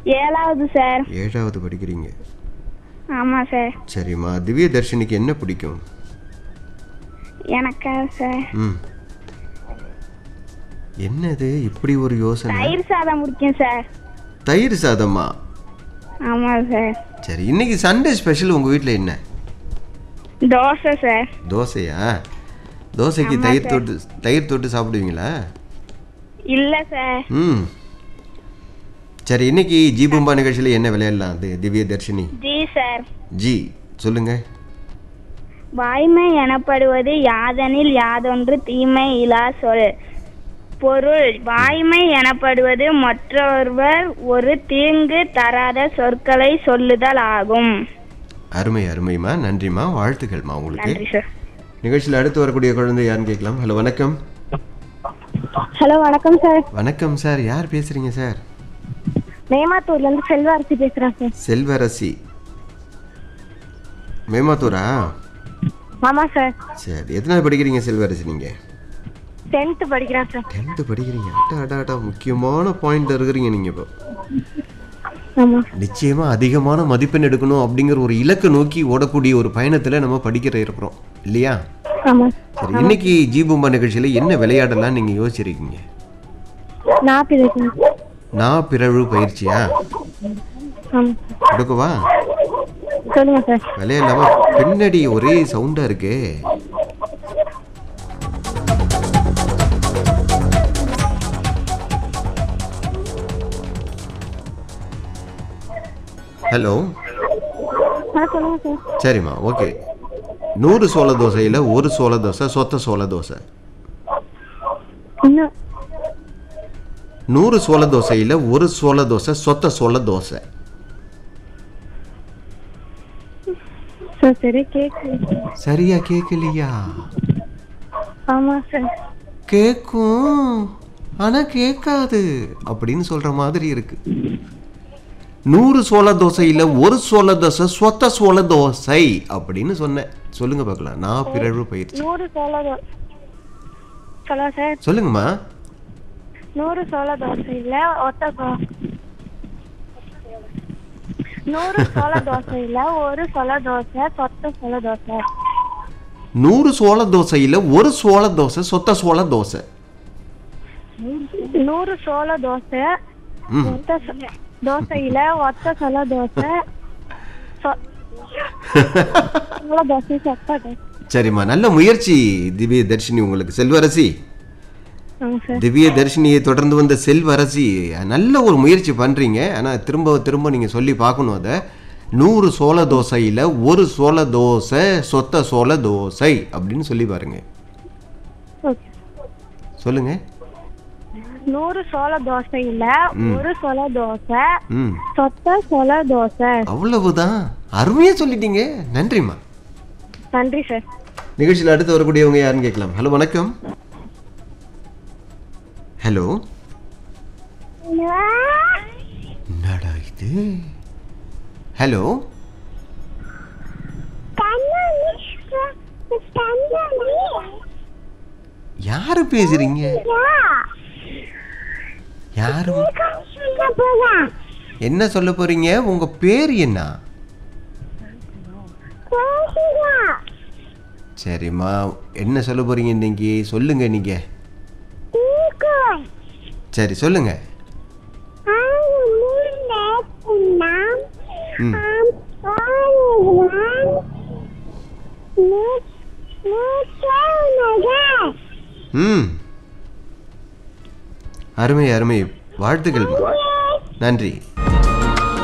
ஏழாவது சார் ஏழாவது படிக்கிறீங்க ஆமாம் சார் சரிம்மா திவ்ய தர்ஷினிக்கு என்ன பிடிக்கும் எனக்கா சார் ம் என்னது இப்படி ஒரு யோசனை தயிர் சாதம் பிடிக்கும் சார் தயிர் சாதமா ஆமாம் சார் சரி இன்னைக்கு சண்டே ஸ்பெஷல் உங்கள் வீட்டில் என்ன தோசை சார் தோசையா தோசைக்கு தயிர் தொட்டு தயிர் தொட்டு சாப்பிடுவீங்களா இல்லை சார் ம் சரி இன்னைக்கு ஜி பூம்பா நிகழ்ச்சியில் என்ன விளையாடலாம் அது திவ்ய தர்ஷினி ஜி சார் ஜி சொல்லுங்க வாய்மை எனப்படுவது யாதனில் யாதொன்று தீமை இலா சொல் பொருள் வாய்மை எனப்படுவது மற்றொருவர் ஒரு தீங்கு தராத சொற்களை சொல்லுதல் ஆகும் அருமை அருமைம்மா நன்றிம்மா வாழ்த்துக்கள்மா உங்களுக்கு நன்றி சார் நிகழ்ச்சியில் அடுத்து வரக்கூடிய குழந்தை யாருன்னு கேட்கலாம் ஹலோ வணக்கம் ஹலோ வணக்கம் சார் வணக்கம் சார் யார் பேசுறீங்க சார் மேமாத்தூர்ல இருந்து செல்வாரசி பேசுறேன் சார் செல்வரசி மேமாத்தூரா ஆமா சார் சரி எத்தனை படிக்கிறீங்க செல்வரசி நீங்க டென்த் படிக்கிறேன் சார் டென்த்து படிக்கிறீங்க அட்டா அட்டா அட்டா முக்கியமான பாயிண்ட் இருக்கிறீங்க நீங்க இப்போ ஆமா நிச்சயமா அதிகமான மதிப்பெண் எடுக்கணும் அப்படிங்கிற ஒரு இலக்கை நோக்கி ஓடக்கூடிய ஒரு பயணத்துல நம்ம படிக்கிற இருக்கிறோம் இல்லையா ஆமா சரி இன்னைக்கு ஜி பூம்பா நிகழ்ச்சியில என்ன விளையாடலாம் நீங்க யோசிச்சிருக்கீங்க நான் பேசுறேன் நான் பிறழு பயிற்சியா ஆமா கொடுக்கவா சொல்லுங்க சார் விளையாடலாமா பின்னாடி ஒரே சவுண்டா இருக்கே ஹலோ ஆ சொல்லுங்க சார் சரிம்மா ஓகே நூறு சோள தோசையில் ஒரு சோள தோசை சொத்த சோள தோசை இன்னும் நூறு சோள தோசையில் ஒரு சோள தோசை சொத்த சோள தோசை சார் சரி கேட்குது சரியா கேட்கலையா ஆமா சார் கேட்கும் ஆனா கேட்காது அப்படின்னு சொல்ற மாதிரி இருக்கு நூறு சோள தோசையில் ஒரு சோள தோசை சொத்த சோள தோசை அப்படின்னு சொன்னேன் சொல்லுங்க பார்க்கலாம் நான் பிறழ்வு பயிற்சி நூறு சோள தோ ஹலோ சார் சொல்லுங்கம்மா நூறு சோள தோசை இல்ல ஒத்த சோ நூறு சோள தோசை இல்ல ஒரு சோள தோசை சொத்த சோள தோசை நூறு சோள தோசையில் ஒரு சோள தோசை சொத்த சோள தோசை நூறு சோள தோசை ம் ஒத்த சோ- தோசையில ஒத்த சோள தோசை சொ- சோள தோசை சொத்த தோசை சரிம்மா நல்ல முயற்சி திவ்ய தர்ஷினி உங்களுக்கு செல்வரசி ஆமா சார் திவ்ய தர்ஷினியை தொடர்ந்து வந்த செல்வரசி நல்ல ஒரு முயற்சி பண்றீங்க ஆனா திரும்ப திரும்ப நீங்க சொல்லி பார்க்கணும் அதை நூறு சோள தோசையில் ஒரு சோள தோசை சொத்த சோள தோசை அப்படின்னு சொல்லி பாருங்க ஓகே சொல்லுங்க நூறு சோள தோசையில ஒரு சோள தோசை ம் சொத்த சோள தோசை அவ்வளவுதான் அருமையா சொல்லிட்டீங்க நன்றிம்மா நன்றி சார் நிகழ்ச்சியில் அடுத்து வரக்கூடியவங்க யாருன்னு கேட்கலாம் ஹலோ வணக்கம் ஹலோ என்னடா இது ஹலோ யாரு பேசுறீங்க யாரு என்ன சொல்ல போறீங்க உங்க பேர் என்ன சரிம்மா என்ன சொல்ல போறீங்க இன்னைக்கு சொல்லுங்க நீங்க சரி சொல்லுங்க ம் ம் அருமை அருமை வாழ்த்துக்கள் நன்றி